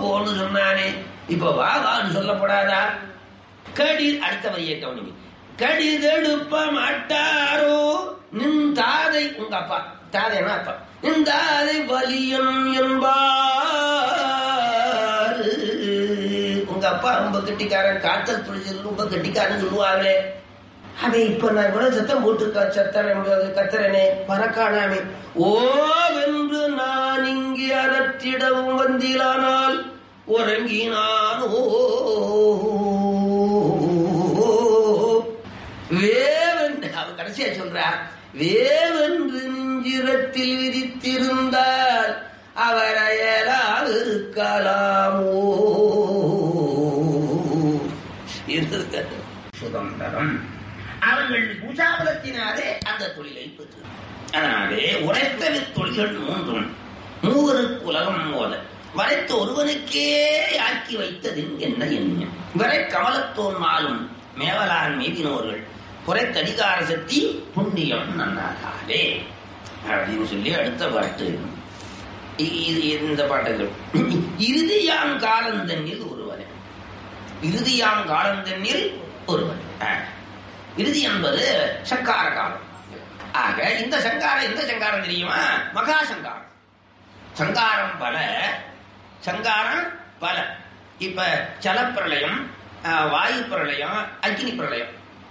போன்னு சொன்னானே இப்ப வா வான்னு சொல்லப்படாதா கடி அடுத்த வரியை கவனிங்க கடிதெடுப்ப மாட்டாரோ நின் தாதை உங்க அப்பா தாதைனா அப்பா நின் தாதை பலியம் என்பார் உங்க அப்பா ரொம்ப கெட்டிக்காரன் காத்தல் புரிஞ்சது ரொம்ப கெட்டிக்காரன் சொல்லுவாங்களே அவன் இப்ப நான் கூட சத்தம் போட்டு க- சத்தறேன் கத்துறனே மறக்கானாமே ஓ வென்று நான் இங்கே அறத்திடவும் வந்திலானால் உறங்கினானோ வேவென்று அவன் கடைசியா சொல்றா வேவென்று நெஞ்சிரத்தில் விதித்திருந்தால் அவர் அயலால் இருக்கலாமோ இருக்க சுதந்திரம் அவர்கள் பூஜாபலத்தினாலே அந்த தொழிலை பெற்று அதனாலே உரைத்தவி தொழில்கள் மூன்றும் மூவருக்கு உலகம் போல வரைத்த ஒருவனுக்கே ஆக்கி வைத்தது என்ன எண்ணம் வரை கமலத்தோன் மாலும் மேவலான் மீதினோர்கள் குறைத்தடிகார சக்தி புண்ணியம் நன்னாகாலே அப்படின்னு சொல்லி அடுத்த பாட்டு இ- இது இந்த பாட்டுகள் இறுதியாம் காலந்தண்ணில் ஒருவரே இறுதியாம் காலந்தண்ணில் ஒருவன் ஆ. இறுதி என்பது சங்கார காலம் ஆக இந்த சங்காரம் எந்த சங்காரம் தெரியுமா மகா சங்காரம் சங்காரம் பல சங்காரம் பல இப்ப ஜலப்பிரளயம் ஆ, வாயு பிரளயம் அக்னி பிரளயம்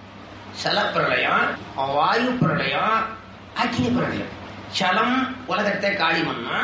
சலப்பிரளயம் வாயு பிரளயம் அக்னி பிரளயம் சலம் உலகத்தை காலி பண்ணா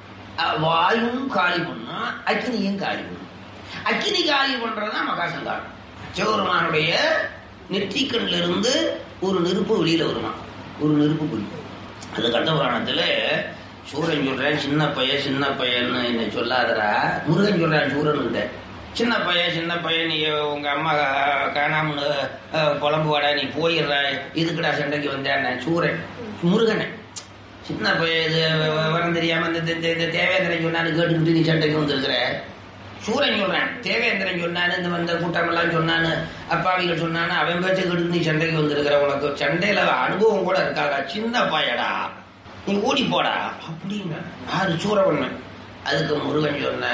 வாயும் காலி பண்ணா அக்னியும் காலி பண்ணும் அக்னி காலி பண்றதுதான் மகாசங்காரம் சிவபெருமானுடைய நெற்றிக்கண்ல இருந்து ஒரு நெருப்பு வெளியில வருமா ஒரு நெருப்பு குறிக்கும் அது கண்ட புராணத்துல சூரன் சொல்றேன் சின்ன பையன் சின்ன பையன்னு என்னை சொல்லாதடா முருகன் சொல்றான் சூரன் சின்ன பையன் சின்ன பையன் நீ உங்க அம்மா காணாமனு புலம்புவாடா நீ போயிடுற இதுக்குடா சண்டைக்கு வந்தேன் சூரன் முருகனை சின்ன பையன் இது விவரம் தெரியாம இந்த இந்த- இந்த தேவேந்திரன் சொன்னான்னு கேட்டுக்கிட்டு நீ சண்டைக்கு வந்திருக்கிற சூரன் சொல்றேன் தேவேந்திரன் சொன்னான்னு இந்த வந்த கூட்டமெல்லாம் சொன்னான்னு அப்பாவிகள் சொன்னான்னு அவன் பேச்சை கேட்டு நீ சண்டைக்கு வந்திருக்கிற உனக்கு சண்டையில அனுபவம் கூட இருக்காதா சின்ன பையடா நீ ஓடி போடா அப்படிங்க யாரு சூரவண்ணன் அதுக்கு முருகன் சொன்ன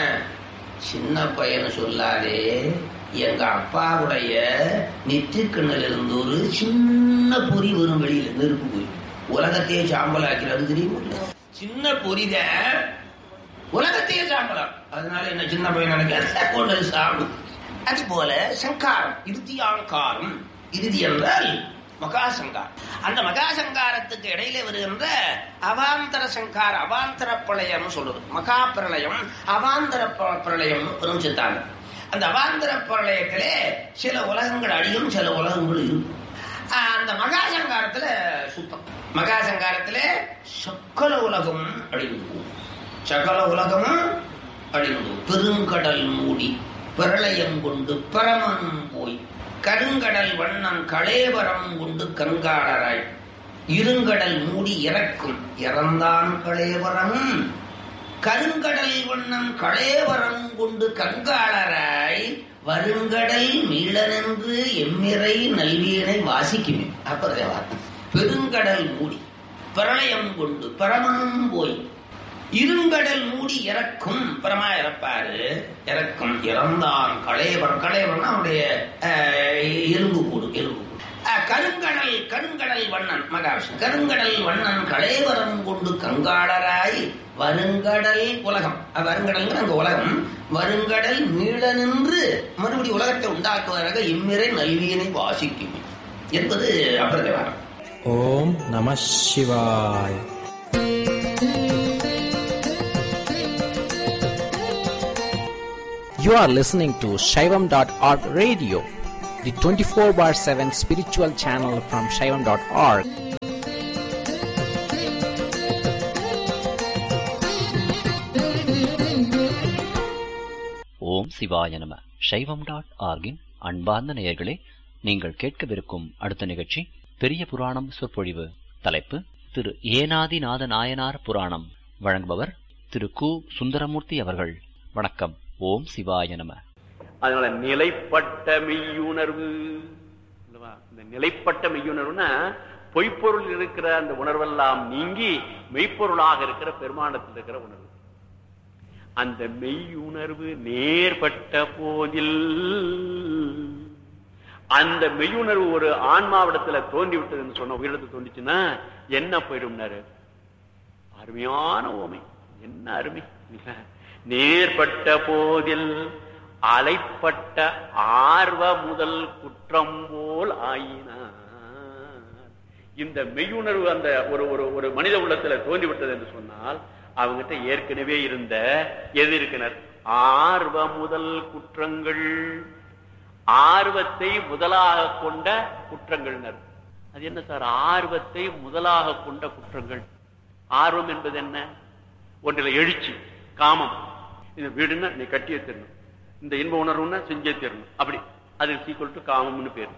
சின்ன பையனை சொல்லாதே எங்க அப்பாவுடைய நெற்றிக்கண்ணில் இருந்து ஒரு சின்ன பொறி வரும் வெளியில நெருப்பு பொறி உலகத்தையே சாம்பலாக்கிறது தெரியுமா சின்ன பொறிதான் உலகத்தையே சாம்பலாம் அதனால என்ன சின்ன பையன் நினைக்காத கொண்டு சாமி அது போல சங்காரம் இறுதியாங்காரம் இறுதி என்றால் மகாசங்காரம் அந்த மகாசங்காரத்துக்கு இடையில வருகின்ற அவாந்தர சங்கார அவாந்தர பிரளயம் சொல்றது மகா பிரளயம் அவாந்தர ப- பிரளயம் வரும் சித்தாந்தம் அந்த அவாந்தர பிரளயத்திலே சில உலகங்கள் அழியும் சில உலகங்கள் இருக்கும் ஆஹ் அந்த மகாசங்காரத்துல சுத்தம் மகாசங்காரத்துல சக்கல உலகம் அழிந்து போகும் சகல உலகமும் அழிந்து பெருங்கடல் மூடி பிரளயம் கொண்டு பரமனும் போய் கருங்கடல் வண்ணம் களேவரம் கொண்டு கங்காளராய் இருங்கடல் மூடி இறக்கும் இறந்தான் களேவரமும் கருங்கடல் வண்ணம் களேவரம் கொண்டு கங்காளராய் வருங்கடல் மீளனென்று எம்மிறை நல்வியனை வாசிக்குமே அப்ப பெருங்கடல் மூடி பிரளயம் கொண்டு பரமனும் போய் இருங்கடல் மூடி இறக்கும் பரமா இறப்பாரு இறக்கும் இறந்தான் களையவன் களையவன் அவனுடைய அஹ், எலும்பு கூடு எலும்பு கூடு அஹ், கருங்கடல் கருங்கடல் வண்ணன் மகாவிஷ்ணு கருங்கடல் வண்ணன் களையவரம் கொண்டு கங்காளராய் வருங்கடல் உலகம் அஹ், வருங்கடல்ங்கிற அந்த உலகம் வருங்கடல் மீள நின்று மறுபடி உலகத்தை உண்டாக்குவதாக இம்மிரை நல்வியனை வாசிக்கும் என்பது அப்பிரதவாரம் ஓம் நம சிவாய் You are listening to Shaivam.org radio, the 24 bar 7 spiritual channel from Shaivam.org. ஓம் சிவாய நம சைவம் டாட் ஆர்கின் அன்பார்ந்த நேயர்களே நீங்கள் கேட்கவிருக்கும் அடுத்த நிகழ்ச்சி பெரிய புராணம் சொற்பொழிவு தலைப்பு திரு ஏனாதிநாத நாயனார் புராணம் வழங்குபவர் திரு கு சுந்தரமூர்த்தி அவர்கள் வணக்கம் ஓம் சிவாய நம அதனால நிலைப்பட்ட மெய்யுணர்வு அல்லவா? இந்த நிலைப்பட்ட மெய்யுணர்வுனா பொய்ப்பொருள் இருக்கிற அந்த உணர்வெல்லாம் நீங்கி மெய்ப்பொருளாக இருக்கிற பெருமானத்தில் இருக்கிற உணர்வு அந்த மெய்யுணர்வு நேர்பட்ட போதில் அந்த மெய்யுணர்வு ஒரு ஆன்மாவிடத்துல தோண்டி விட்டதுன்னு சொன்ன உயிரிடத்துல தோண்டிச்சுன்னா என்ன போயிடும்னாரு அருமையான ஓமை என்ன அருமை நேர்பட்ட போதில் அலைப்பட்ட ஆர்வ முதல் குற்றம் போல் ஆயினார் இந்த மெய்யுணர்வு அந்த ஒரு ஒரு ஒரு மனித உள்ளத்துல தோன்றி விட்டது என்று சொன்னால் அவங்ககிட்ட ஏற்கனவே இருந்த எது இருக்கிறனர் ஆர்வ முதல் குற்றங்கள் ஆர்வத்தை முதலாக கொண்ட குற்றங்கள்னர் அது என்ன சார் ஆர்வத்தை முதலாக கொண்ட குற்றங்கள் ஆர்வம் என்பது என்ன ஒன்றில் எழுச்சி காமம் இந்த வீடுன்னா நீ கட்டியே தரணும் இந்த இன்ப உணர்வுன்னா செஞ்சே தரணும் அப்படி அது சீக்குவல் டு காமம்னு பேரு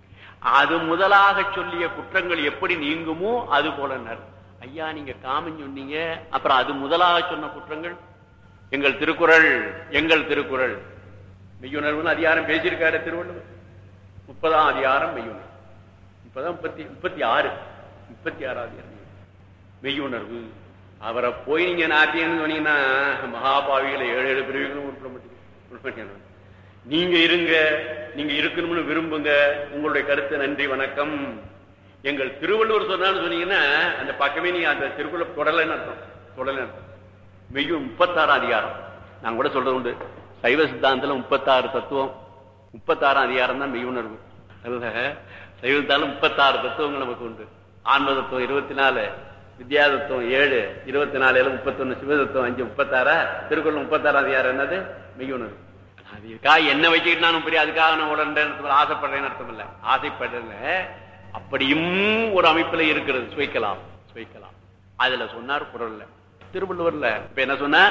அது முதலாக சொல்லிய குற்றங்கள் எப்படி நீங்குமோ அது போலனர் ஐயா நீங்க காமம் சொன்னீங்க அப்புறம் அது முதலாக சொன்ன குற்றங்கள் எங்கள் திருக்குறள் எங்கள் திருக்குறள் மெய்யுணர்வுன்னு அதிகாரம் பேசியிருக்காரு திருவள்ளுவர் முப்பதாம் அதிகாரம் மெய்யுணர்வு முப்பதாம் முப்பத்தி முப்பத்தி ஆறு முப்பத்தி ஆறாவது அதிகாரம் மெய்யுணர்வு அவரை போய் நீங்க நாட்டியன்னு சொன்னீங்கன்னா மகாபாவிகளை ஏழு ஏழு பிரிவுகளும் உருப்பட மாட்டேங்க நீங்க இருங்க நீங்க இருக்கணும்னு விரும்புங்க உங்களுடைய கருத்து நன்றி வணக்கம் எங்கள் திருவள்ளுவர் சொன்னான்னு சொன்னீங்கன்னா அந்த பக்கமே நீங்க அந்த திருக்குறள் தொடலைன்னு அர்த்தம் தொடலைன்னு அர்த்தம் மெய்யும் முப்பத்தாறாம் அதிகாரம் நான் கூட சொல்றது உண்டு சைவ சித்தாந்தத்துல முப்பத்தாறு தத்துவம் முப்பத்தாறாம் அதிகாரம் தான் மெய்யுணர்வு அல்ல சைவ சித்தாந்தம் முப்பத்தாறு தத்துவங்கள் நமக்கு உண்டு ஆன்ம தத்துவம் இருபத்தி நாலு வித்யா தத்துவம் ஏழு இருபத்தி நாலு முப்பத்தொன்னு சிவதத்துவம் அஞ்சு முப்பத்தாறா திருக்குறள் முப்பத்தாறாம் அதிகாரம் என்னது மெய்யுணர்வு அதுக்காக என்ன வச்சுக்கிட்டு நானும் பெரிய அதுக்காக நான் உடனே ஆசைப்படுறேன்னு அர்த்தம் இல்ல ஆசைப்படுறேன் அப்படியும் ஒரு அமைப்புல இருக்கிறது சுவைக்கலாம் சுவைக்கலாம் அதுல சொன்னார் குரல்ல திருவள்ளுவர்ல இப்ப என்ன சொன்னார்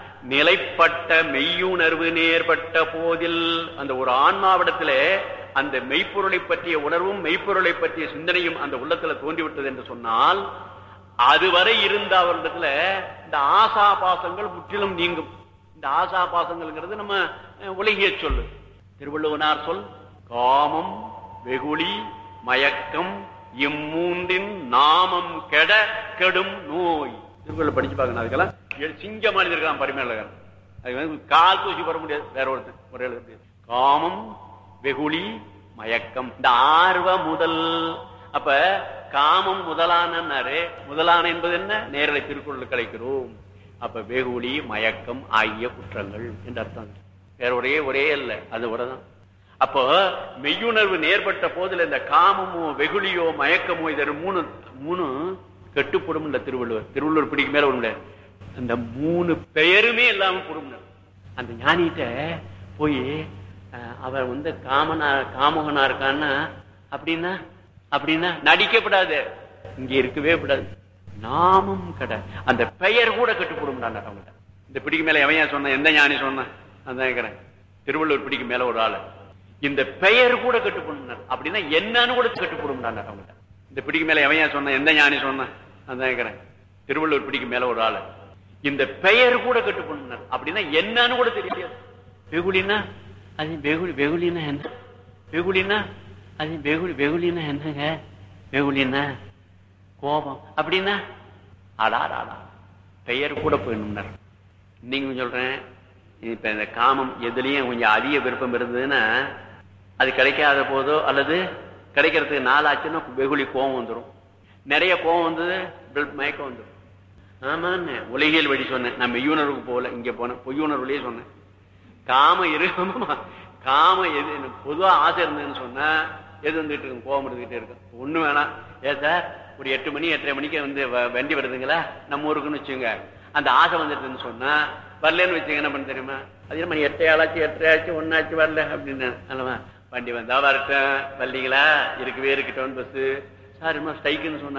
நிலைப்பட்ட மெய்யுணர்வு நேர்பட்ட போதில் அந்த ஒரு ஆன்மாவிடத்துல அந்த மெய்ப்பொருளை பற்றிய உணர்வும் மெய்ப்பொருளை பற்றிய சிந்தனையும் அந்த உள்ளத்துல தோன்றிவிட்டது என்று சொன்னால் அதுவரை இருந்த அவரிடத்துல இந்த ஆசா பாசங்கள் முற்றிலும் நீங்கும் இந்த ஆசா பாசங்கள்ங்கிறது நம்ம உலகிய சொல்லு திருவள்ளுவனார் சொல் காமம் வெகுளி மயக்கம் இம்மூன்றின் நாமம் கெட கெடும் நோய் திருக்குறள் படிச்சு பாக்கணும் அதுக்கெல்லாம் சிங்க மனிதர் இருக்கான் பரிமேலகன் அது வந்து கால் தூசி பெற முடியாது வேற ஒருத்தர் ஒரு எழுத முடியாது காமம் வெகுளி மயக்கம் இந்த ஆர்வ முதல் அப்ப காமம் முதலானாரு முதலான என்பது என்ன நேரலை திருக்குறள் கிடைக்கிறோம் அப்ப வெகுளி மயக்கம் ஆகிய குற்றங்கள் என்று அர்த்தம் வேற ஒரே ஒரே இல்ல அது ஒரேதான் அப்போ மெய்யுணர்வு நேர்பட்ட போதுல இந்த காமமோ வெகுளியோ மயக்கமோ இதர் மூணு மூணு கெட்டுப்படும் இல்ல திருவள்ளுவர் திருவள்ளுவர் பிடிக்கு மேல ஒண்ணு அந்த மூணு பெயருமே இல்லாம போடும் அந்த ஞானிகிட்ட போய் அவர் வந்து காமனா காமகனா இருக்கான்னா அப்படின்னா அப்படின்னா நடிக்கப்படாது இங்க இருக்கவே கூடாது நாமும் கடை அந்த பெயர் கூட கட்டுப்படும் அவங்கள்ட்ட இந்த பிடிக்கு மேல எவையா சொன்ன எந்த ஞானி சொன்னான் அதான் கேக்குறேன் திருவள்ளுவர் பிடிக்கு மேல ஒரு ஆளு இந்த பெயர் கூட கட்டுப்படும் அப்படின்னா என்னன்னு கூட கட்டுப்படும் அவங்கள்ட்ட இந்த பிடிக்கு மேல எவையா சொன்ன எந்த ஞானி சொன்னான் அதான் கேக்குறேன் திருவள்ளுவர் பிடிக்கு மேல ஒரு ஆளு இந்த பெயர் கூட கட்டுப்படும் அப்படின்னா என்னன்னு கூட தெரியாது வெகுளினா அது வெகுளி வெகுளினா என்ன வெகுளினா அது வெகுளி வெகுளினா என்னங்க வெகுளினா கோபம் அப்படின்னா அடாடாடா பெயர் கூட போயிடணும் நீங்க சொல்றேன் இப்ப இந்த காமம் எதுலயும் கொஞ்சம் அதிக விருப்பம் இருந்ததுன்னா அது கிடைக்காத போதோ அல்லது கிடைக்கிறதுக்கு நாளாச்சுன்னா வெகுளி கோபம் வந்துடும் நிறைய கோபம் வந்தது மயக்கம் வந்துடும் ஆமாண்ணே உலகியல் வழி சொன்னேன் நான் மெய்யுணர்வுக்கு போகல இங்க போனேன் பொய்யுணர்வுலயே சொன்னேன் காம இருமா காம எது பொதுவா ஆசை இருந்ததுன்னு சொன்னா எது வந்துட்டு இருக்கும் கோபம் இருந்துகிட்டே இருக்கும் ஒண்ணு வேணாம் ஏ சார் ஒரு எட்டு மணி எட்டரை மணிக்கு வந்து வண்டி வருதுங்களா நம்ம ஊருக்குன்னு வச்சுங்க அந்த ஆசை வந்துட்டுன்னு சொன்னா வரலன்னு வச்சுங்க என்ன பண்ண தெரியுமா அது மணி எட்டையாளாச்சு எட்டரையாச்சு ஒன்னாச்சு வரல அப்படின்னு அல்லவா வண்டி வந்தா வரட்டும் வரலீங்களா இருக்கவே இருக்கட்டும் பஸ் சார் என்ன ஸ்ட்ரைக்குன்னு சொன்னா